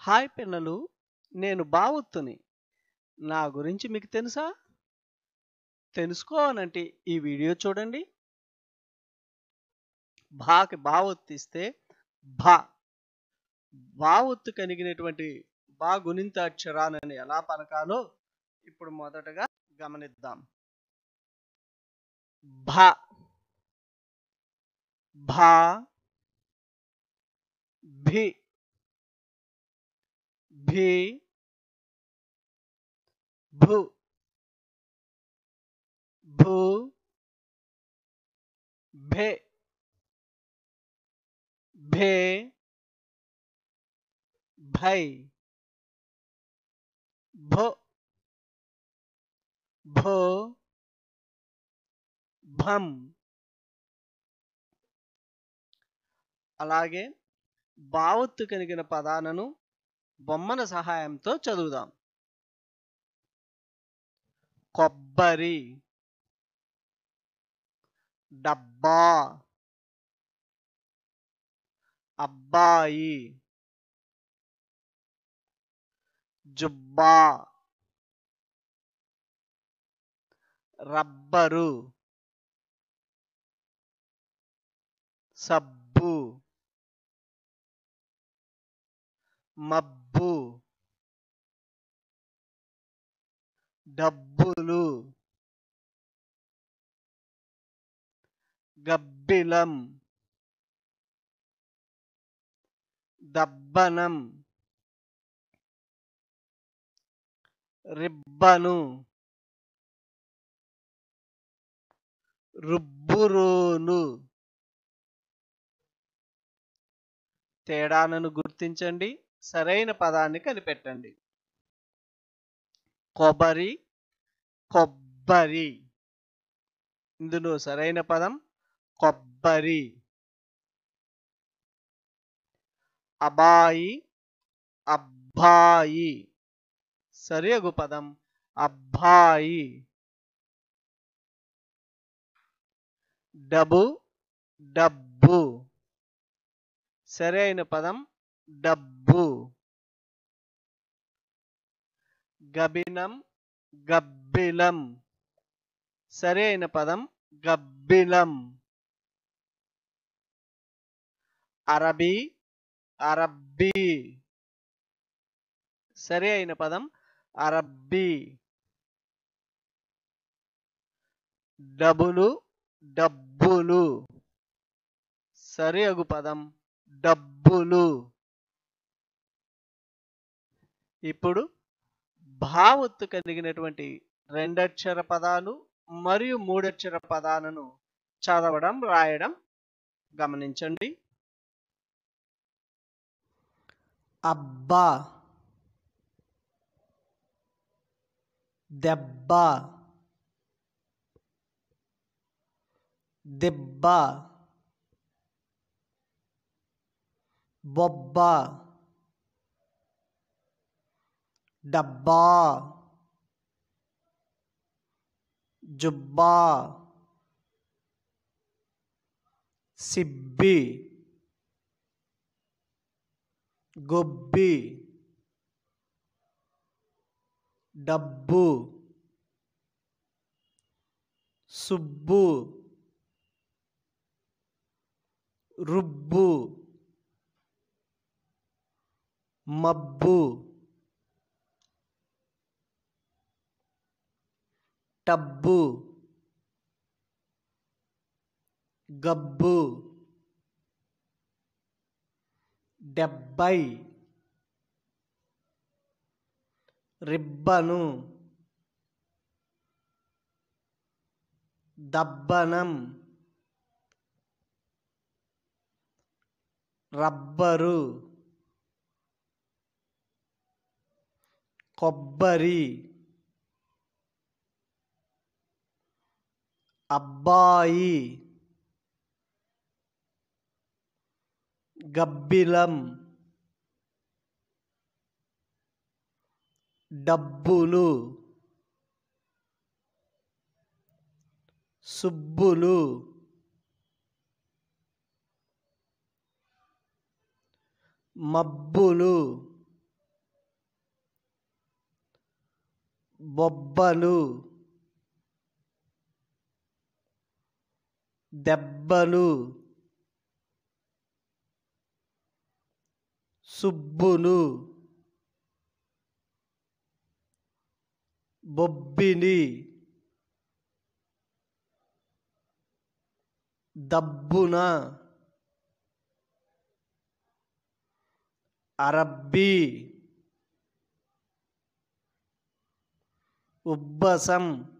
hi పిల్లలు నేను బావుత్తుని నా గురించి మీకు తెలుసా తెలుసుకోవాలంటే ఈ వీడియో చూడండి భాకి బావొత్తిస్తే భా బావొత్తు కలిగినటువంటి బా గుణింత అక్షరాలను ఎలా పలకాలో ఇప్పుడు మొదటగా గమనిద్దాం భ భా భి భి భు భూ భే భే భై భో భో భం అలాగే భావొత్తు కలిగిన పదాలను బొమ్మల సహాయంతో చదువుదాం కొబ్బరి డబ్బా అబ్బాయి జుబ్బా రబ్బరు సబ్బు మబ్బు డబ్బులు గబ్బిలం దబ్బనం రిబ్బను రుబ్బురోలు తేడాలను గుర్తించండి సరైన పదాన్ని కనిపెట్టండి కొబ్బరి కొబ్బరి ఇందులో సరైన పదం కొబ్బరి అబాయి అబ్బాయి సరియగు పదం అబ్బాయి డబు డబ్బు సరైన పదం డబ్బు గబినం గబ్బిలం సరైన పదం గబ్బిలం అరబీ అరబ్బీ సరి అయిన పదం అరబ్బీ డబులు డబ్బులు సరి అగు పదం డబ్బులు ఇప్పుడు భావొత్తు కలిగినటువంటి రెండక్షర పదాలు మరియు మూడక్షర పదాలను చదవడం రాయడం గమనించండి అబ్బా దెబ్బ దెబ్బ బొబ్బ డబ్బా జుబ్బా సిబ్బి గొబ్బి డబ్బు సుబ్బు రుబ్బు మబ్బు టబ్బు గబ్బు డెబ్బై రిబ్బను దబ్బనం రబ్బరు కొబ్బరి అబ్బాయి గబ్బిలం డబ్బులు సుబ్బులు మబ్బులు బొబ్బలు దెబ్బలు సుబ్బులు బొబ్బిలి దబ్బున అరబ్బీ ఉబ్బసం